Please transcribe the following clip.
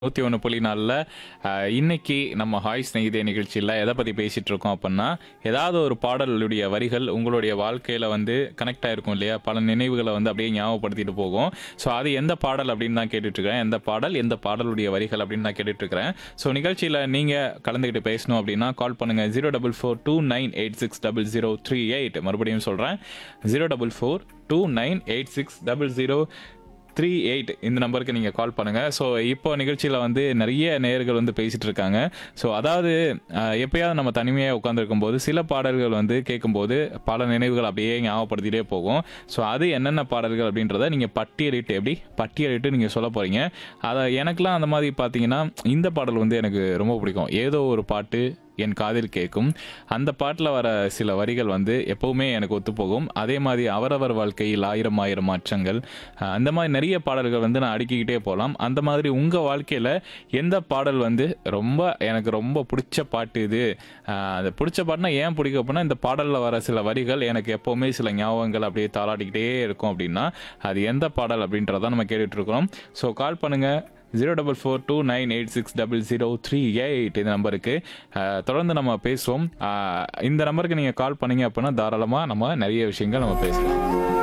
நூற்றி ஒன்று புள்ளி நாலில் இன்னைக்கு நம்ம ஹாய் ஸ்நேகிதே நிகழ்ச்சியில் எதை பற்றி பேசிகிட்டு இருக்கோம் அப்படின்னா ஏதாவது ஒரு பாடலுடைய வரிகள் உங்களுடைய வாழ்க்கையில் வந்து கனெக்ட் ஆகிருக்கும் இல்லையா பல நினைவுகளை வந்து அப்படியே ஞாபகப்படுத்திட்டு போகும் ஸோ அது எந்த பாடல் அப்படின்னு தான் கேட்டுட்ருக்கிறேன் எந்த பாடல் எந்த பாடலுடைய வரிகள் அப்படின்னு தான் கேட்டுட்ருக்கிறேன் ஸோ நிகழ்ச்சியில் நீங்கள் கலந்துக்கிட்டு பேசணும் அப்படின்னா கால் பண்ணுங்கள் zero double four two nine eight six double zero three eight மறுபடியும் சொல்கிறேன் zero double four two nine eight six double zero three eight இந்த நம்பருக்கு நீங்கள் கால் பண்ணுங்கள் ஸோ இப்போ நிகழ்ச்சியில் வந்து நிறைய நேயர்கள் வந்து பேசிகிட்டு இருக்காங்க ஸோ அதாவது அஹ், எப்பயாவது நம்ம தனிமையாக உட்காந்துருக்கும் போது சில பாடல்கள் வந்து கேட்கும்போது பல நினைவுகள் அப்படியே ஞாபகப்படுத்திட்டே போகும் ஸோ அது என்னென்ன பாடல்கள் அப்படின்றத நீங்கள் பட்டியலிட்டு எப்படி பட்டியலிட்டு நீங்கள் சொல்ல போகிறீங்க அதை எனக்கெலாம் அந்த மாதிரி பார்த்தீங்கன்னா இந்த பாடல் வந்து எனக்கு ரொம்ப பிடிக்கும் ஏதோ ஒரு பாட்டு என் காதில் கேட்கும் அந்த பாட்டில் வர சில வரிகள் வந்து எப்பவுமே எனக்கு ஒத்துப்போகும் அதே மாதிரி அவரவர் வாழ்க்கையில் ஆயிரம் ஆயிரம் மாற்றங்கள் அஹ், அந்த மாதிரி நிறைய பாடல்கள் வந்து நான் அடுக்கிக்கிட்டே போகலாம் அந்த மாதிரி உங்கள் வாழ்க்கையில் எந்த பாடல் வந்து ரொம்ப எனக்கு ரொம்ப பிடிச்ச பாட்டு இது அஹ், அது பிடிச்ச பாட்டுனா ஏன் பிடிக்கும் அப்படின்னா இந்த பாடலில் வர சில வரிகள் எனக்கு எப்போவுமே சில ஞாபகங்கள் அப்படியே தாளாட்டிக்கிட்டே இருக்கும் அப்படின்னா அது எந்த பாடல் அப்படின்றத நம்ம கேட்டுட்ருக்கோம் ஸோ கால் பண்ணுங்கள் zero double four two nine eight six double zero three eight இந்த நம்பருக்கு அஹ், தொடர்ந்து நம்ம பேசுவோம் அஹ், இந்த நம்பருக்கு நீங்கள் கால் பண்ணீங்க அப்படின்னா தாராளமாக நம்ம நிறைய விஷயங்கள் நம்ம பேசலாம்